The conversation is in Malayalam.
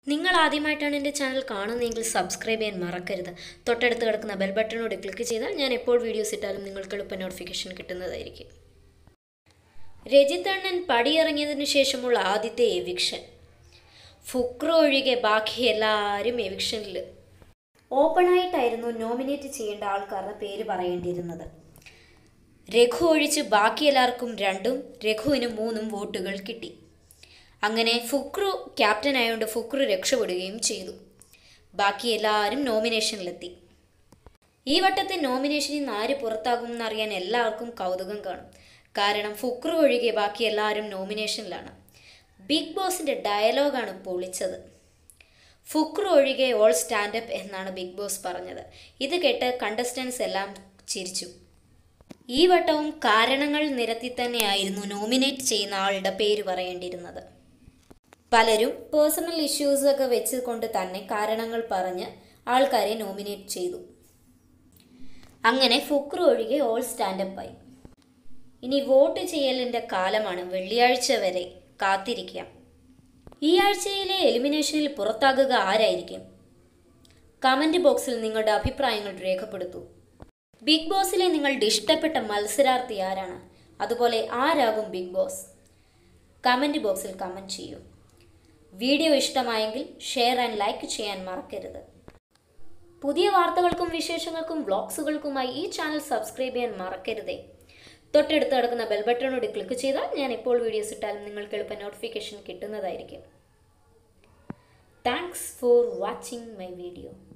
നിങ്ങൾ ആദ്യമായിട്ടാണ് എൻ്റെ ചാനൽ കാണുന്നതെങ്കിൽ സബ്സ്ക്രൈബ് ചെയ്യാൻ മറക്കരുത് തൊട്ടടുത്ത് കിടക്കുന്ന ബെൽ ബട്ടണോട് ക്ലിക്ക് ചെയ്താൽ ഞാൻ എപ്പോൾ വീഡിയോസ് ഇട്ടാലും നിങ്ങൾക്ക് എളുപ്പം നോട്ടിഫിക്കേഷൻ കിട്ടുന്നതായിരിക്കും രജിത് അണ്ണൻ പടിയിറങ്ങിയതിനു ശേഷമുള്ള ആദ്യത്തെ എവിക്ഷൻ ഫുക്രു ഒഴികെ ബാക്കി എല്ലാവരും എവിക്ഷനിൽ ഓപ്പണായിട്ടായിരുന്നു നോമിനേറ്റ് ചെയ്യേണ്ട ആൾക്കാരുടെ പേര് പറയേണ്ടിയിരുന്നത് രഘു ഒഴിച്ച് ബാക്കി എല്ലാവർക്കും രണ്ടും രഘുവിന് മൂന്നും വോട്ടുകൾ കിട്ടി അങ്ങനെ ഫുക്രു ക്യാപ്റ്റൻ ആയതുകൊണ്ട് ഫുക്രു രക്ഷപ്പെടുകയും ചെയ്തു ബാക്കി എല്ലാവരും നോമിനേഷനിലെത്തി ഈ വട്ടത്തെ നോമിനേഷനിൽ നിന്ന് ആര് പുറത്താകുമെന്ന് അറിയാൻ എല്ലാവർക്കും കൗതുകം കാണും കാരണം ഫുക്രു ഒഴികെ ബാക്കി എല്ലാവരും നോമിനേഷനിലാണ് ബിഗ് ബോസിൻ്റെ ഡയലോഗാണ് പൊളിച്ചത് ഫുക്രു ഒഴികെ ഓൾ സ്റ്റാൻഡപ്പ് എന്നാണ് ബിഗ് ബോസ് പറഞ്ഞത് ഇത് കേട്ട് കണ്ടസ്റ്റൻസ് എല്ലാം ചിരിച്ചു ഈ വട്ടവും കാരണങ്ങൾ നിരത്തി തന്നെയായിരുന്നു നോമിനേറ്റ് ചെയ്യുന്ന ആളുടെ പേര് പറയേണ്ടിയിരുന്നത് പലരും പേഴ്സണൽ ഇഷ്യൂസ് ഒക്കെ വെച്ചുകൊണ്ട് തന്നെ കാരണങ്ങൾ പറഞ്ഞ് ആൾക്കാരെ നോമിനേറ്റ് ചെയ്തു അങ്ങനെ ഫുക്രു ഒഴികെ ഓൾ സ്റ്റാൻഡപ്പായി ഇനി വോട്ട് ചെയ്യലിൻ്റെ കാലമാണ് വെള്ളിയാഴ്ച വരെ കാത്തിരിക്കാം ഈ ആഴ്ചയിലെ എലിമിനേഷനിൽ പുറത്താകുക ആരായിരിക്കും കമൻറ്റ് ബോക്സിൽ നിങ്ങളുടെ അഭിപ്രായങ്ങൾ രേഖപ്പെടുത്തൂ ബിഗ് ബോസിലെ നിങ്ങളുടെ ഇഷ്ടപ്പെട്ട മത്സരാർത്ഥി ആരാണ് അതുപോലെ ആരാകും ബിഗ് ബോസ് കമൻറ്റ് ബോക്സിൽ കമൻറ്റ് ചെയ്യൂ വീഡിയോ ഇഷ്ടമായെങ്കിൽ ഷെയർ ആൻഡ് ലൈക്ക് ചെയ്യാൻ മറക്കരുത് പുതിയ വാർത്തകൾക്കും വിശേഷങ്ങൾക്കും വ്ളോഗ്സുകൾക്കുമായി ഈ ചാനൽ സബ്സ്ക്രൈബ് ചെയ്യാൻ മറക്കരുതേ തൊട്ടടുത്ത് കിടക്കുന്ന ബെൽ ബട്ടണോട് ക്ലിക്ക് ചെയ്താൽ ഞാൻ എപ്പോൾ വീഡിയോസ് ഇട്ടാലും നിങ്ങൾക്ക് എളുപ്പം നോട്ടിഫിക്കേഷൻ കിട്ടുന്നതായിരിക്കും thanks for watching my video